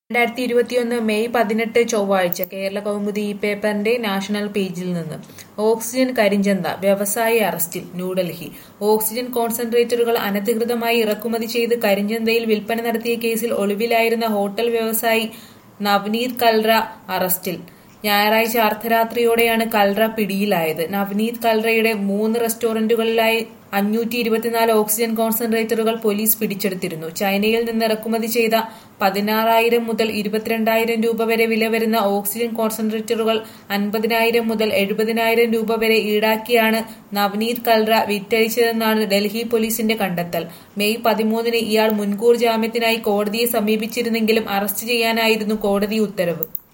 രണ്ടായിരത്തി ഇരുപത്തിയൊന്ന് മെയ് പതിനെട്ട് ചൊവ്വാഴ്ച കേരള കൗമുദി ഈ പേപ്പറിന്റെ നാഷണൽ പേജിൽ നിന്ന് ഓക്സിജൻ കരിഞ്ചന്ത വ്യവസായി അറസ്റ്റിൽ ന്യൂഡൽഹി ഓക്സിജൻ കോൺസെൻട്രേറ്ററുകൾ അനധികൃതമായി ഇറക്കുമതി ചെയ്ത് കരിഞ്ചന്തയിൽ വിൽപ്പന നടത്തിയ കേസിൽ ഒളിവിലായിരുന്ന ഹോട്ടൽ വ്യവസായി നവ്നീത് കൽറ അറസ്റ്റിൽ ഞായറാഴ്ച അർദ്ധരാത്രിയോടെയാണ് കൽറ പിടിയിലായത് നവ്നീത് കൽറയുടെ മൂന്ന് റെസ്റ്റോറന്റുകളിലായി അഞ്ഞൂറ്റി ഇരുപത്തിനാല് ഓക്സിജൻ കോൺസെൻട്രേറ്ററുകൾ പോലീസ് പിടിച്ചെടുത്തിരുന്നു ചൈനയിൽ നിന്ന് ഇറക്കുമതി ചെയ്ത പതിനാറായിരം മുതൽ ഇരുപത്തിരണ്ടായിരം രൂപ വരെ വില വരുന്ന ഓക്സിജൻ കോൺസെൻട്രേറ്ററുകൾ അൻപതിനായിരം മുതൽ എഴുപതിനായിരം രൂപ വരെ ഈടാക്കിയാണ് നവനീത് കൽറ വിറ്റഴിച്ചതെന്നാണ് ഡൽഹി പോലീസിന്റെ കണ്ടെത്തൽ മെയ് പതിമൂന്നിന് ഇയാൾ മുൻകൂർ ജാമ്യത്തിനായി കോടതിയെ സമീപിച്ചിരുന്നെങ്കിലും അറസ്റ്റ് ചെയ്യാനായിരുന്നു കോടതി ഉത്തരവ്